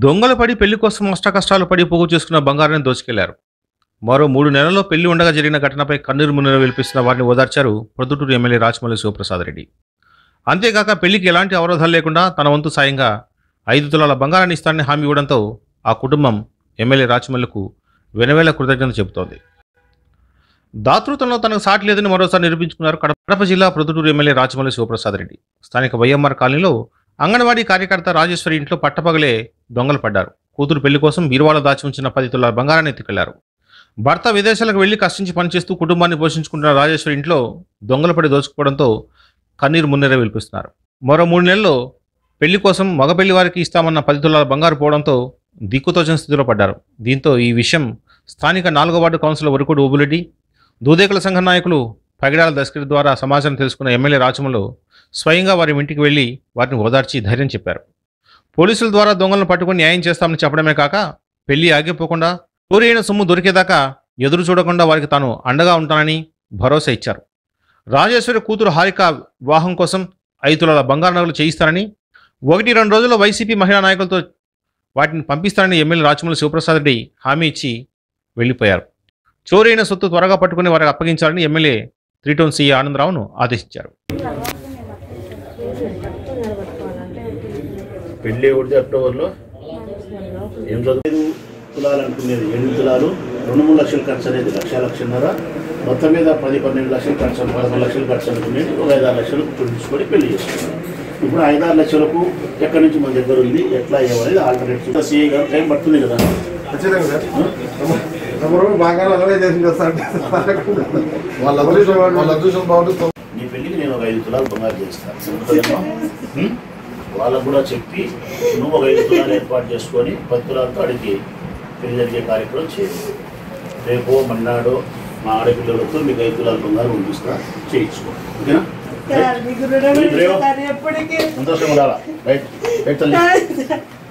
దొంగలు పడి పెళ్లి కోసం కష్టాలు పడి పోగు చేసుకున్న బంగారాన్ని దోచుకెళ్లారు మరో మూడు నెలల్లో పెళ్లి ఉండగా జరిగిన ఘటనపై కన్నీరు మున్నీరు వెలిపిస్తున్న వారిని ఓదార్చారు ప్రొద్దుటూరు ఎమ్మెల్యే రాచమల్లి శివప్రసాద్ రెడ్డి అంతేకాక పెళ్లికి ఎలాంటి అవరోధాలు లేకుండా తన వంతు సాయంగా ఐదు తులాల బంగారాన్ని ఇస్తానని హామీ ఇవ్వడంతో ఆ కుటుంబం ఎమ్మెల్యే రాచమల్లుకు వెనవేల కృతజ్ఞత చెబుతోంది దాతృత్వంలో తనకు సాటి లేదని మరోసారి నిరూపించుకున్నారు కడప జిల్లా ప్రొద్దుటూరు ఎమ్మెల్యే రాచమల్లి శివప్రసాద్ రెడ్డి స్థానిక వైఎంఆర్ కాలనీలో అంగన్వాడీ కార్యకర్త రాజేశ్వరి ఇంట్లో పట్టపగలే దొంగలు పడ్డారు కూతురు పెళ్లి కోసం బీరువాలో దాచి ఉంచిన పది తులాల బంగారాన్ని ఎత్తుకెళ్లారు భర్త విదేశాలకు వెళ్లి కష్టించి పనిచేస్తూ కుటుంబాన్ని పోషించుకుంటున్న రాజేశ్వరి ఇంట్లో దొంగలు పడి దోచుకోవడంతో కన్నీరు మున్నీర వెలిపిస్తున్నారు మరో మూడు నెలల్లో పెళ్లి కోసం మగ పెళ్లి వారికి ఇస్తామన్న పది తులాల బంగారు పోవడంతో దిక్కుతోచని స్థితిలో పడ్డారు దీంతో ఈ విషయం స్థానిక నాలుగో వార్డు కౌన్సిలర్ వరకుడు ఓబులెడ్డి దూదేకుల సంఘ నాయకులు పగిడాల దస్కరి ద్వారా సమాచారం తెలుసుకున్న ఎమ్మెల్యే రాచములు స్వయంగా వారి ఇంటికి వెళ్లి వారిని ఓదార్చి ధైర్యం చెప్పారు పోలీసుల ద్వారా దొంగలను పట్టుకుని న్యాయం చేస్తామని చెప్పడమే కాక పెళ్లి ఆగిపోకుండా చోరీ అయిన సొమ్ము దొరికేదాకా ఎదురు చూడకుండా వారికి తాను అండగా ఉంటానని భరోసా ఇచ్చారు రాజేశ్వరి కూతురు హారిక వివాహం కోసం ఐదు తులాల బంగారు నగలు చేయిస్తానని ఒకటి రెండు రోజుల్లో వైసీపీ మహిళా నాయకులతో వాటిని పంపిస్తానని ఎమ్మెల్యే రాచమల్లి శివప్రసాద్ రెడ్డి హామీ ఇచ్చి వెళ్ళిపోయారు చోరీ అయిన సొత్తు త్వరగా పట్టుకుని వారికి అప్పగించాలని ఎమ్మెల్యే త్రీ టౌన్ సిఏ ఆనందరావును ఆదేశించారు పెళ్ళి ఒకటి అక్టోబర్లో ఏం చదువు తులాలు అనుకునేది ఎనిమిది తులాలు రెండు మూడు లక్షలు ఖర్చు అనేది లక్ష లక్షన్నర మొత్తం మీద పది పన్నెండు లక్షలు ఖర్చు అను- పదకొండు లక్షలు ఖర్చు అనుకునేది ఒక ఐదారు లక్షలు తీసుకొని పెళ్లి చేసుకున్నాం ఇప్పుడు ఐదారు లక్షలకు ఎక్కడి నుంచి మన దగ్గర ఉంది ఎట్లా ఏమనేది ఆల్టర్నేటివ్ సిఐ గారు టైం పడుతుంది కదా ఖచ్చితంగా సార్ తమరు బాగా అలాగే చేసింది సార్ వాళ్ళ అదృష్టం వాళ్ళ అదృష్టం బాగుంటుంది నీ పెళ్ళికి నేను ఒక ఐదు తులాలు బంగారు చేస్తాను సరిపోతుందేమో? హ్మ్? వాళ్ళకు కూడా చెప్పి నువ్వు ఒక ఐదు తులాలు ఏర్పాటు చేసుకొని పది తులాలతో అడిగి పెళ్లి జరిగే కార్యక్రమం చేయాలి రేపు మన్నాడు మా ఆడపిల్లలతో మీకు ఐదు తులాలు బంగారు పంపిస్తా చేయించుకో ఓకేనా సార్ మీకు రుణం ఉంది సార్ ఎప్పటికీ సంతోషంగా ఉండాలా రైట్ రైట్ తల్లి